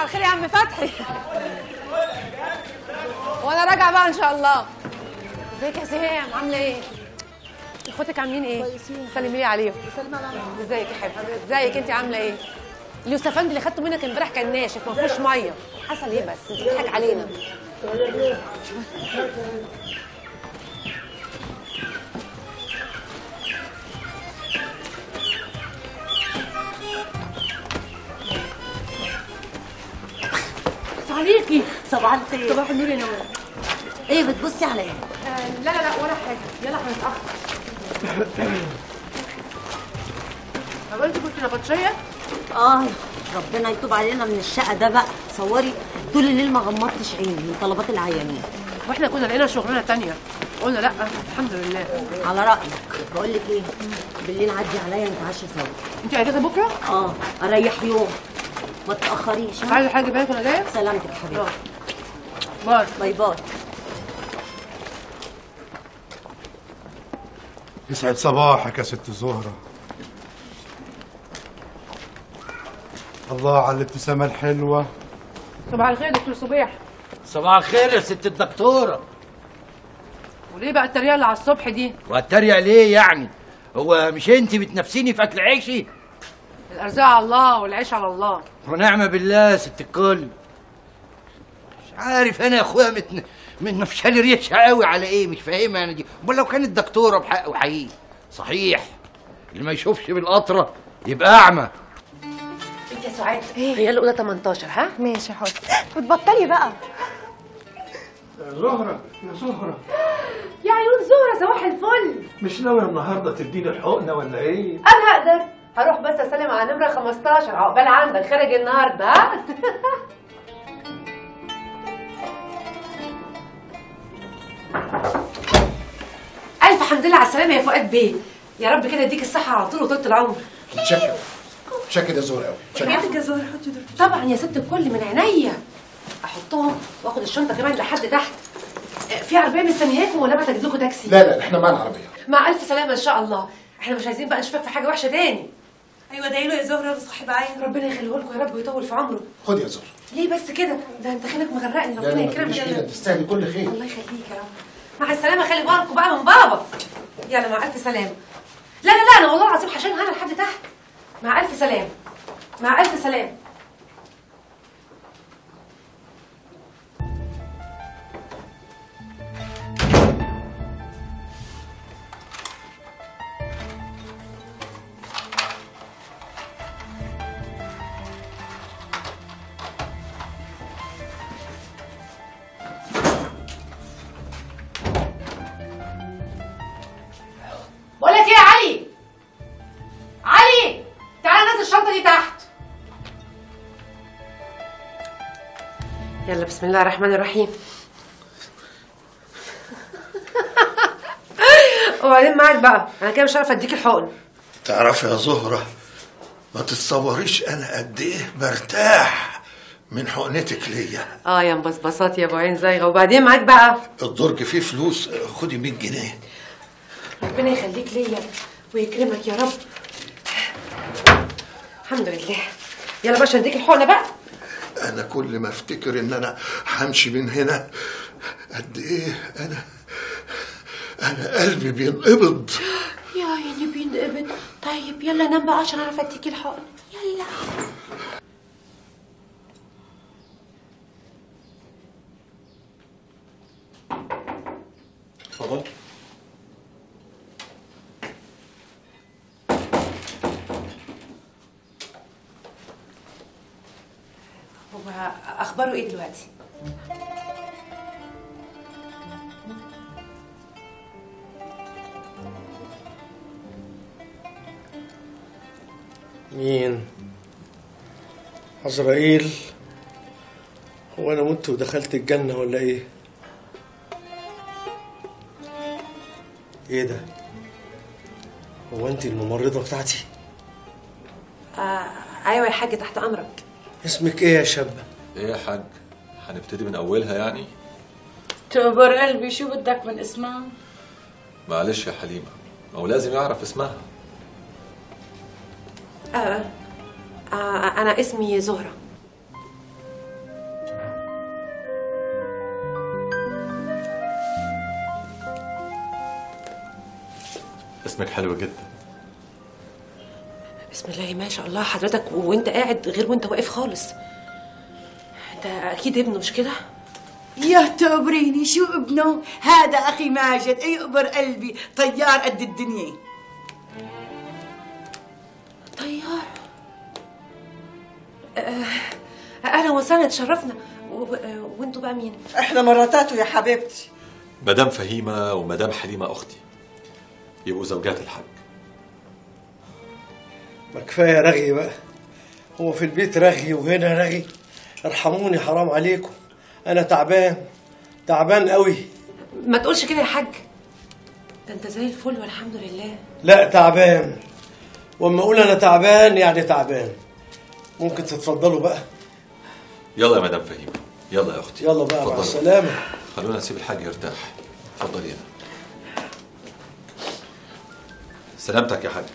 صباح الخير يا عم فتحي وانا راجعه بقى ان شاء الله ازيك يا سهام عامله ايه اخواتك عاملين ايه سلمي لي عليهم ازيك يا حبيبتي ازيك انت عامله ايه اليوسفندي اللي خدته منك امبارح كان ناشف ما فيهوش ميه حصل ايه بس انت بتضحك علينا عليكي صباح الخير صباح النور يا نوال ايه بتبصي على ايه آه، لا لا لا ولا حاجه يلا هنتاخر هو انت كنت نبطشيه اه ربنا يتوب علينا من الشقه ده بقى صوري طول الليل ما غمضتش عيني من طلبات العيانين واحنا كنا لقينا شغلانه تانية قلنا لا الحمد لله على رايك بقول لك ايه بالليل عدي عليا نتعشى سوا انت اجازه بكره اه اريح يوم ما تاخريش مش ها؟ عايزه حاجه بالك وانا جايه سلامتك يا حبيبي باي باي باي يسعد صباحك يا ست زهرة الله على الابتسامة الحلوة صباح الخير يا دكتور صبيح صباح الخير يا ست الدكتورة وليه بقى التريقه اللي على الصبح دي وهتريق ليه يعني هو مش انت بتنافسيني في اكل عيشي الارزاق على الله والعيش على الله ونعم بالله يا ست الكل مش عارف انا يا اخويا متن... من نفشالي ريتش قوي على ايه مش فاهمها انا دي امال لو كانت دكتوره بحق وحقيقي صحيح اللي ما يشوفش بالقطره يبقى اعمى انت يا سعاد هي الاولى 18 ها ماشي يا حاضر وتبطلي بقى زهرة يا زهرة يا عيون زهره صباح الفل مش ناوية النهاردة تديني الحقنة ولا ايه؟ انا هقدر هروح بس اسلم على نمره 15 عقبال عندك خارج النهارده ها الف حمد لله على السلامه يا فؤاد بيه يا رب كده يديك الصحه على طول وطول العمر متشكر متشكر يا زهرة قوي حياتك يا زهره حطي دول طبعا يا ست الكل من عينيا احطهم واخد الشنطه كمان لحد تحت آه، في عربيه مستنياكم ولا ابعت اجيب لكم تاكسي لا لا احنا معانا عربية مع الف سلامه ان شاء الله احنا مش عايزين بقى نشوفك في حاجه وحشه تاني ايوه ده له يا زهره بصاحب عين ربنا يخليه لكم يا رب ويطول في عمره خد يا زهرة ليه بس كده ده انت خيلك مغرقني لا ربنا لا ما يكرمك تقوليش كده تستاهلي كل خير الله يخليك يا رب مع السلامه خلي بالكم بقى من بابا يلا مع الف سلامه لا لا لا انا والله العظيم هشيل انا لحد تحت مع الف سلامه مع الف سلامه بقول لك ايه يا علي علي تعالى نزل الشنطه دي تحت يلا بسم الله الرحمن الرحيم وبعدين معاك بقى انا كده مش عارفه اديك الحقن تعرف يا زهرة ما تتصوريش انا قد ايه برتاح من حقنتك ليا اه يا مبسبسات يا ابو عين زايغه وبعدين معاك بقى الدرج فيه فلوس خدي 100 جنيه ربنا يخليك ليا ويكرمك يا رب الحمد لله يلا باشا اديك الحقنه بقى انا كل ما افتكر ان انا همشي من هنا قد ايه انا انا قلبي بينقبض يا عيني بينقبض طيب يلا نام بقى عشان اعرف اديك الحقن يلا اتفضل هو اخباره ايه دلوقتي مين عزرائيل هو انا مت ودخلت الجنة ولا ايه ايه ده هو انت الممرضة بتاعتي آه ايوه يا حاج تحت امرك اسمك ايه يا شابة ايه يا حاج هنبتدي من اولها يعني تكبر قلبي شو بدك من اسمها معلش يا حليمه ما هو لازم يعرف اسمها آه آه انا اسمي زهره اسمك حلو جدا بسم الله ما شاء الله حضرتك وانت قاعد غير وانت واقف خالص انت اكيد ابنه مش كده يا تقبريني شو ابنه هذا اخي ماجد يقبر قلبي طيار قد الدنيا طيار آه، اهلا وسهلا تشرفنا و- آه، وانتوا بقى مين احنا مراتاته يا حبيبتي مدام فهيمة ومدام حليمة أختي يبقوا زوجات الحاج ما كفايه رغي بقى هو في البيت رغي وهنا رغي ارحموني حرام عليكم انا تعبان تعبان قوي ما تقولش كده يا حاج ده انت زي الفل والحمد لله لا تعبان واما اقول انا تعبان يعني تعبان ممكن تتفضلوا بقى يلا يا مدام فهيمة يلا يا أختي يلا بقى مع اتفضلي. السلامه خلونا نسيب الحاج يرتاح اتفضلي هنا سلامتك يا حاج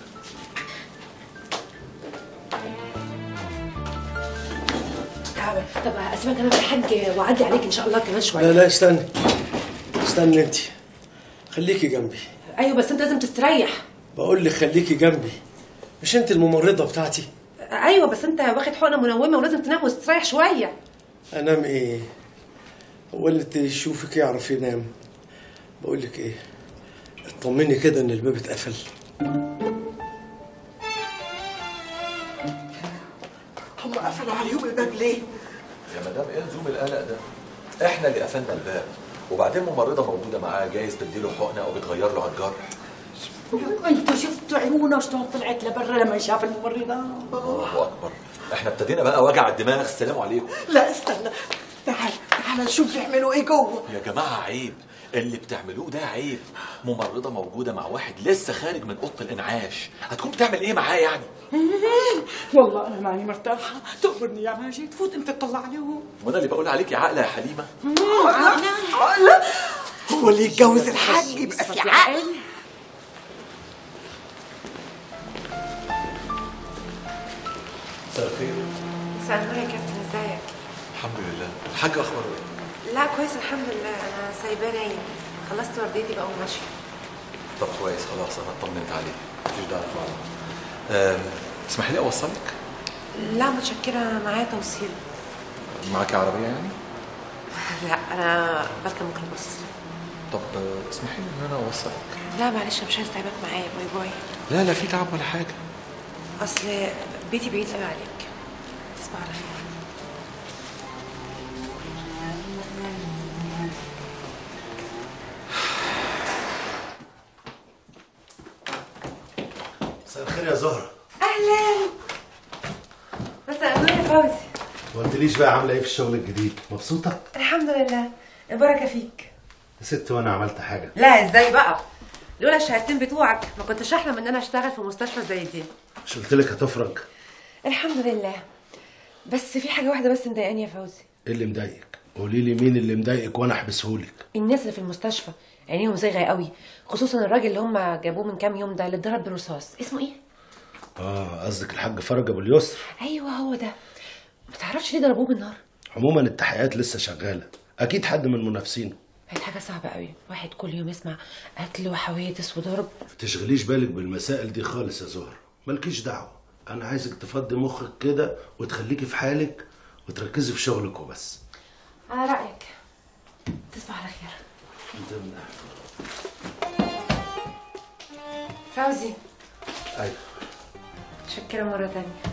طب اسيبك انا بالحاج واعدي عليك ان شاء الله كمان شويه لا لا استني استني انت خليكي جنبي ايوه بس انت لازم تستريح بقول لك خليكي جنبي مش انت الممرضه بتاعتي ايوه بس انت واخد حقنه منومه ولازم تنام وتستريح شويه انام ايه هو اللي تشوفك يعرف ينام بقول لك ايه اطمني كده ان الباب اتقفل هم قفلوا عليهم الباب ليه؟ يا مدام ايه لزوم القلق ده احنا اللي قفلنا الباب وبعدين ممرضة موجودة معاه جايز تديله حقنة أو بتغير له على الجرح انتوا شفتوا عيونه شلون طلعت لبرا لما شاف الممرضه الله أكبر احنا ابتدينا بقى وجع الدماغ السلام عليكم لا استنى تعال تعال نشوف بيعملوا ايه جوه يا جماعة عيب اللي بتعملوه ده عيب ممرضة موجودة مع واحد لسه خارج من أوضة الإنعاش هتكون بتعمل إيه معاه يعني والله انا ماني مرتاحه تقبرني يا ماجد فوت انت تطلع عليهم وأنا اللي بقول عليك يا عقلة يا حليمة لا هو اللي يتجوز الحاج يبقى في عقل مساء الخير مساء النور يا كابتن ازيك الحمد لله الحاج أخباره إيه؟ لا كويس الحمد لله انا سايباه نايم خلصت ورديتي بقى وماشيه طب كويس خلاص أنا اطمنت عليه مفيش داعي خالص أم، تسمحي لي أوصلك؟ لا متشكره معايا توصيل معاكي عربية يعني؟ لا انا بركب ميكروباص طب آه، تسمحي لي إن أنا أوصلك؟ لا معلش مش عايز تعبك معايا باي باي لا لا في تعب ولا حاجة اصل بيتي بعيد قوي عليك تصبح على خير مساء الخير يا زهرة اهلا مساء النور يا فوزي ما قلتليش بقى عاملة ايه في الشغل الجديد مبسوطة؟ الحمد لله البركه فيك يا ست وانا عملت حاجة لا ازاي بقى لولا الشهادتين بتوعك ما كنتش احلم ان انا اشتغل في مستشفى زي دي مش قلت لك هتفرج الحمد لله بس في حاجه واحده بس مضايقاني يا فوزي ايه اللي مضايقك؟ قولي لي مين اللي مضايقك وانا احبسهولك الناس اللي في المستشفى عينيهم زيغه قوي خصوصا الراجل اللي هم جابوه من كام يوم ده اللي اتضرب بالرصاص اسمه ايه اه قصدك الحاج فرج ابو اليسر ايوه هو ده ما تعرفش ليه ضربوه بالنار عموما التحقيقات لسه شغالة اكيد حد من منافسينه بقت حاجه صعبه قوي واحد كل يوم يسمع قتل وحوادث وضرب ما تشغليش بالك بالمسائل دي خالص يا زهرة مالكيش دعوة انا عايزك تفضي مخك كده وتخليكي في حالك وتركزي في شغلك وبس على رايك تصبح على خير انت من فوزي ايوه متشكره مره تانية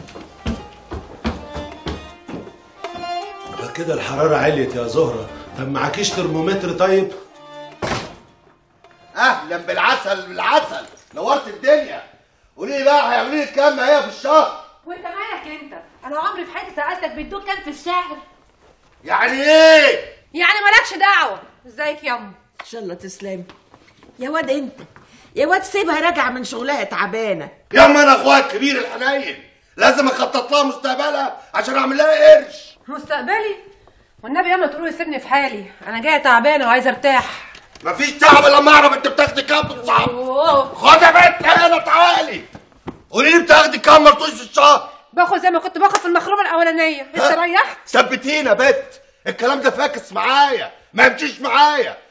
ده كده الحرارة عليت يا زهرة طب معكيش ترمومتر طيب؟ اهلا بالعسل بالعسل نورت الدنيا قولي لي بقى هيعملوا لي كام هي في الشهر وانت مالك انت انا عمري في حياتي سالتك بيدوك كام في الشهر يعني ايه يعني مالكش دعوه ازيك يا ام ان شاء الله تسلمي يا واد انت يا واد سيبها راجعه من شغلها تعبانه يا اما انا اخويا الكبير الحنين لازم اخطط لها مستقبلها عشان اعمل لها قرش مستقبلي والنبي ياما تقولوا يسيبني في حالي انا جايه تعبانه وعايزه ارتاح مفيش تعب الا لما اعرف انت بتاخدي كام بالصعب خد يا بنت هنا تعالي قولي لي بتاخدي كام مرطوش في الشهر باخد زي ما كنت باخد في المخرومه الاولانيه انت ريحت ثبتينا يا بت الكلام ده فاكس معايا ما يمشيش معايا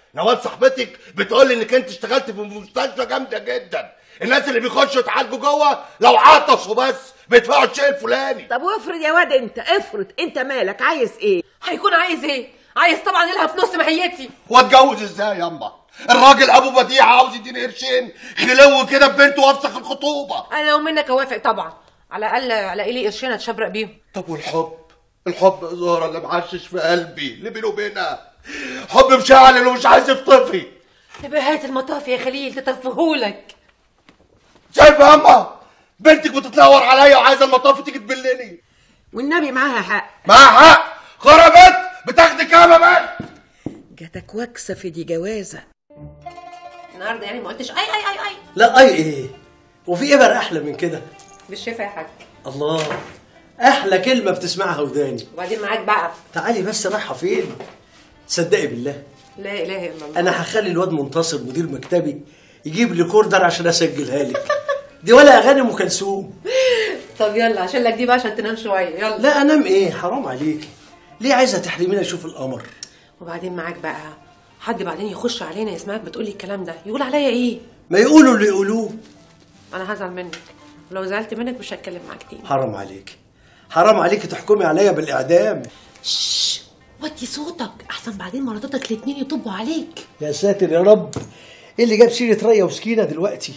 نوال صاحبتك بتقول لي انك انت اشتغلت في مستشفى جامده جدا الناس اللي بيخشوا يتعالجوا جوه لو عطسوا بس بيدفعوا الشيء الفلاني طب وافرض يا واد انت افرض انت مالك عايز ايه هيكون عايز ايه عايز طبعا يلها في نص ماهيتي واتجوز ازاي ياما الراجل ابو بديع عاوز يديني قرشين خلو كده ببنته وافسخ الخطوبه انا لو منك اوافق طبعا على الاقل الاقي لي قرشين اتشبرق بيهم طب والحب الحب يا زهره اللي معشش في قلبي اللي بينه وبينها حب مشعل ومش عايز يطفي بهاية المطاف يا خليل تطفهولك شايفه ياما بنتك بتتنور عليا وعايزه المطاف تيجي تبلني والنبي معاها حق معاها حق خربت بتاخدي كام يا بنت جاتك وكسه في دي جوازه النهارده يعني ما قلتش اي اي اي اي لا اي ايه وفي ايه بقى احلى من كده بالشفا يا حاج الله احلى كلمه بتسمعها وداني وبعدين معاك بقى تعالي بس رايحه فين تصدقي بالله لا اله الا الله انا هخلي الواد منتصر مدير مكتبي يجيب لي كوردر عشان اسجلها لك دي ولا اغاني ام كلثوم طب يلا عشان لك دي بقى عشان تنام شويه يلا لا انام ايه حرام عليكي ليه عايزه تحرميني اشوف القمر وبعدين معاك بقى حد بعدين يخش علينا يسمعك بتقولي الكلام ده يقول عليا ايه ما يقولوا اللي يقولوه انا هزعل منك ولو زعلت منك مش هتكلم معاك تاني حرام عليكي حرام عليكي تحكمي عليا بالاعدام وطي صوتك احسن بعدين مراتاتك الاتنين يطبوا عليك يا ساتر يا رب ايه اللي جاب سيره ريا وسكينه دلوقتي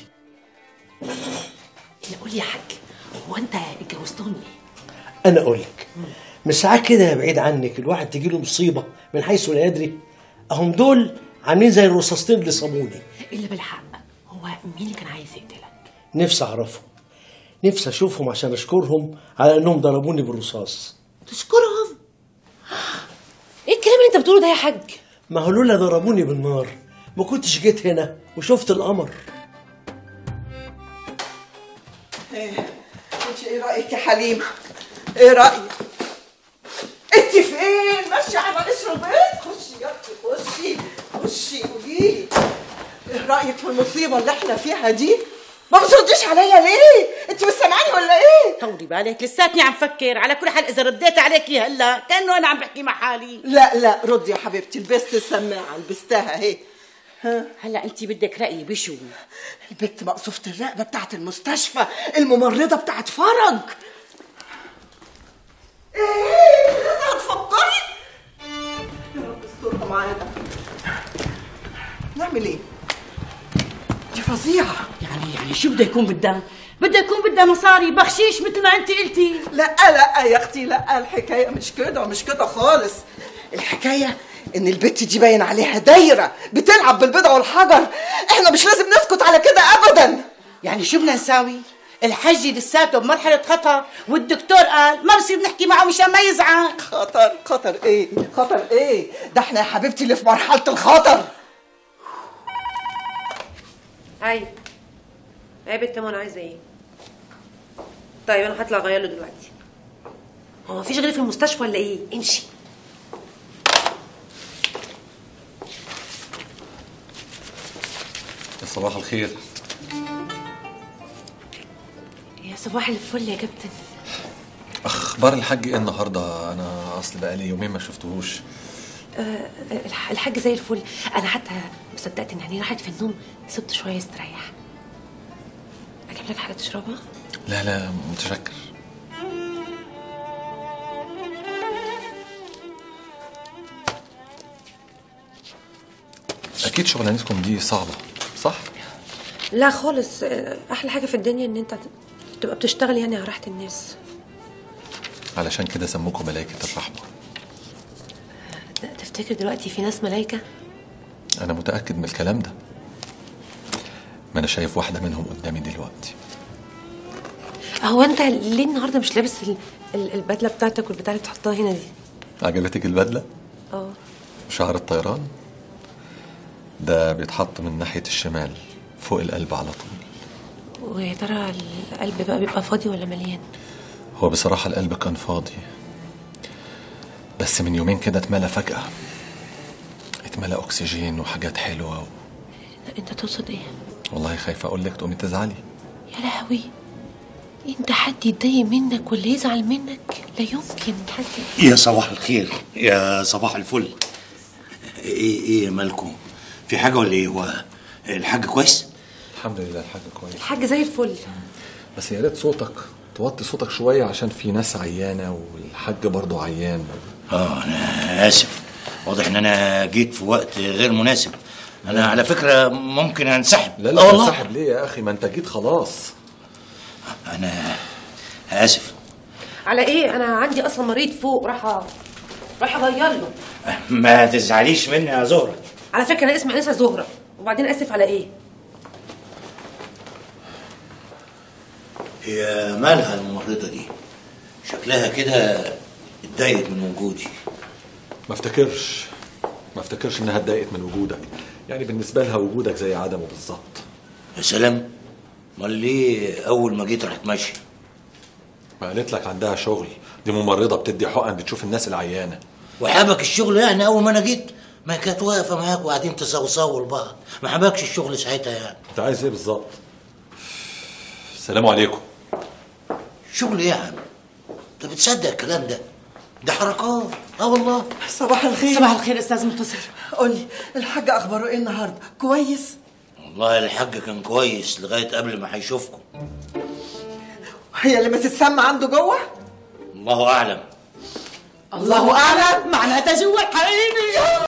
لا قول يا حاج هو انت اتجوزتهم ليه انا اقول لك من ساعات كده يا بعيد عنك الواحد تجي له مصيبه من حيث لا يدري اهم دول عاملين زي الرصاصتين اللي صابوني الا بالحق هو مين اللي كان عايز يقتلك نفسي اعرفهم نفسي اشوفهم عشان اشكرهم على انهم ضربوني بالرصاص تشكرهم ايه الكلام اللي انت بتقوله ده يا حاج ما هو لولا ضربوني بالنار ما كنتش جيت هنا وشفت القمر انت ايه رايك يا حليمه ايه رايك انت فين ماشيه على قشر البيت خشي يا اختي خشي خشي قولي ايه رايك في المصيبه اللي احنا فيها دي ما بترديش عليا ليه انت مش سامعاني ولا ايه طولي بالك لساتني عم فكر على كل حال اذا رديت عليكي هلا كانه انا عم بحكي مع حالي لا لا ردي يا حبيبتي لبست السماعه لبستها اهي ها هلا انت بدك رايي بشو البت مقصوفة الرقبة بتاعت المستشفى الممرضة بتاعت فرج ايه لسه هتفكري يا رب استرها معانا نعمل ايه دي فظيعة يعني يعني شو بده يكون بدها بدها يكون بدها مصاري بخشيش مثل ما انت قلتي لا لا يا اختي لا الحكاية مش كده مش كده خالص الحكاية ان البت دي باين عليها دايرة بتلعب بالبيضة والحجر احنا مش لازم نسكت على كده ابدا يعني شو بدنا نساوي الحج لساته بمرحلة خطر والدكتور قال ما بصير نحكي معه مشان ما يزعل خطر خطر ايه خطر ايه ده احنا يا حبيبتي اللي في مرحلة الخطر هاي ايه بنت منى عايزه ايه طيب انا هطلع اغير له دلوقتي هو مفيش غيري في المستشفى ولا ايه امشي يا صباح الخير يا صباح الفل يا كابتن اخبار الحاج ايه النهارده انا اصل بقالي يومين ما شفتهوش آه الح- الحاج زي الفل انا حتى ما صدقت ان عينيه راحت في النوم سبته شويه يستريح اجيب لك حاجه تشربها لا لا متشكر اكيد شغلانتكم دي صعبه صح لا خالص آه، احلى حاجه في الدنيا ان انت تبقى بتشتغل يعني على راحه الناس علشان كده سموكم ملائكه الرحمه تفتكر دلوقتي في ناس ملايكه انا متاكد من الكلام ده ما انا شايف واحده منهم قدامي دلوقتي هو انت ليه النهارده مش لابس ال- ال- البدله بتاعتك والبتاع اللي بتحطها هنا دي عجبتك البدله اه شعر الطيران ده بيتحط من ناحيه الشمال فوق القلب على طول ويا ترى القلب بقى بيبقى فاضي ولا مليان هو بصراحة القلب كان فاضي بس من يومين كده اتملى فجأة اتملى أكسجين وحاجات حلوة و... انت تقصد ايه والله خايفة أقول لك تقومي تزعلي يا لهوي انت حد يتضايق منك ولا يزعل منك لا يمكن حد يا صباح الخير يا صباح الفل ايه ايه مالكم في حاجه ولا ايه هو الحاج كويس الحمد لله الحاج كويس الحاج زي الفل بس يا ريت صوتك توطي صوتك شويه عشان في ناس عيانه والحاج برضه عيان اه انا اسف واضح ان انا جيت في وقت غير مناسب انا على فكره ممكن انسحب لا آه لا والله. تنسحب ليه يا اخي ما انت جيت خلاص انا اسف على ايه انا عندي اصلا مريض فوق راح راح اغير له ما تزعليش مني يا زهره على فكره انا اسمي انسه زهره وبعدين اسف على ايه هي مالها الممرضه دي شكلها كده اتضايقت من وجودي ما افتكرش ما افتكرش انها اتضايقت من وجودك يعني بالنسبه لها وجودك زي عدمه بالظبط يا سلام امال ليه اول ما جيت رحت ماشي ما قالت لك عندها شغل دي ممرضه بتدي حقن بتشوف الناس العيانه وحابك الشغل يعني اول ما انا جيت ما كانت واقفه معاك وقاعدين تصوصوا لبعض ما حبكش الشغل ساعتها يعني انت عايز ايه بالظبط السلام عليكم شغل ايه يا عم انت بتصدق الكلام ده ده حركات اه والله صباح الخير صباح الخير استاذ منتصر قولي الحاج اخباره ايه النهارده كويس والله الحاج كان كويس لغايه قبل ما هيشوفكم هي اللي ما تتسمى عنده جوه الله اعلم الله اعلم معناتها جوا حبيبي